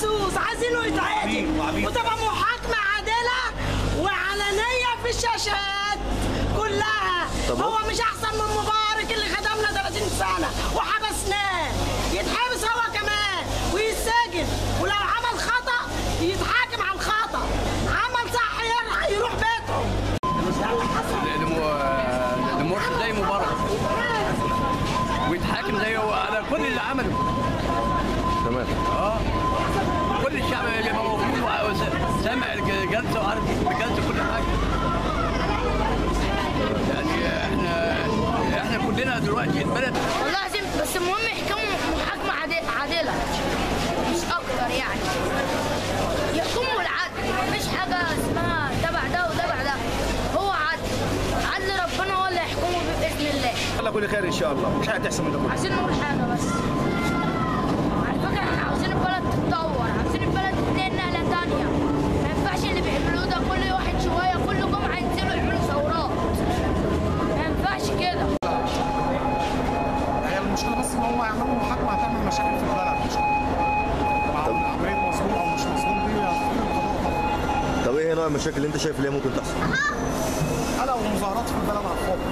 جاسوس عايزينه يتعدم وتبقى محاكمه عادله وعلنيه في الشاشات كلها طب هو مش احسن من مبارك اللي خدمنا 30 سنه وحبسناه يتحبس هو كمان ويتسجن ولو عمل خطا يتحاكم على الخطا عمل صح يرح- يروح بيته المرشد زي مبارك ويتحاكم زيه على كل اللي عمله تمام كل الشعب يبقى موجود وسامع الجلسه وعارف بجلسه كل حاجه يعني احنا احنا كلنا دلوقتي البلد والله العظيم بس المهم يحكموا محاكمة عادل- عادلة مش أكتر يعني يحكموا بالعدل مفيش حاجة اسمها تبع ده وتبع ده هو عدل عدل ربنا هو اللي يحكمه بإذن الله الله كل خير ان شاء الله مش هتحسن من ده كله عايزين نقول حاجة بس على فكرة احنا عاوزين البلد تتطور عاوزين البلد تتنقل نقلة تانية ما ينفعش اللي بيعملوه ده كل واحد شوية كل جمعة ينزلوا يعملوا ثورات ما ينفعش كده هي المشكله بس ان هم يعملوا محاكمه هتعمل مشاكل في البلد مش اكتر مع عمليه مظلوم او مش مظلوم دي هتفيد القضاء طبعا طب ايه نوع المشاكل اللي انت شايف اللي هي ممكن تحصل؟ قلق ومظاهرات في البلد على الفاضي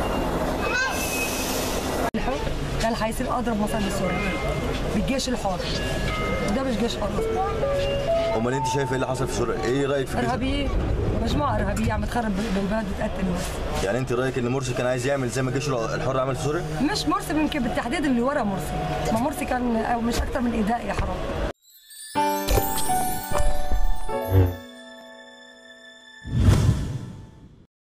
الحر كان هيصير اضرب مثلا بسوريا بالجيش الحر وده مش جيش حر امال انت شايف ايه اللي حصل في سوريا؟ ايه رايك في كده؟ ارهابيين مجموعه ارهابيه عم تخرب بالبلد وتقتل الناس يعني انت رايك ان مرسي كان عايز يعمل زي ما الجيش الحر عمل في سوريا؟ مش مرسي يمكن بالتحديد اللي ورا مرسي ما مرسي كان أو مش اكتر من ايداء يا حرام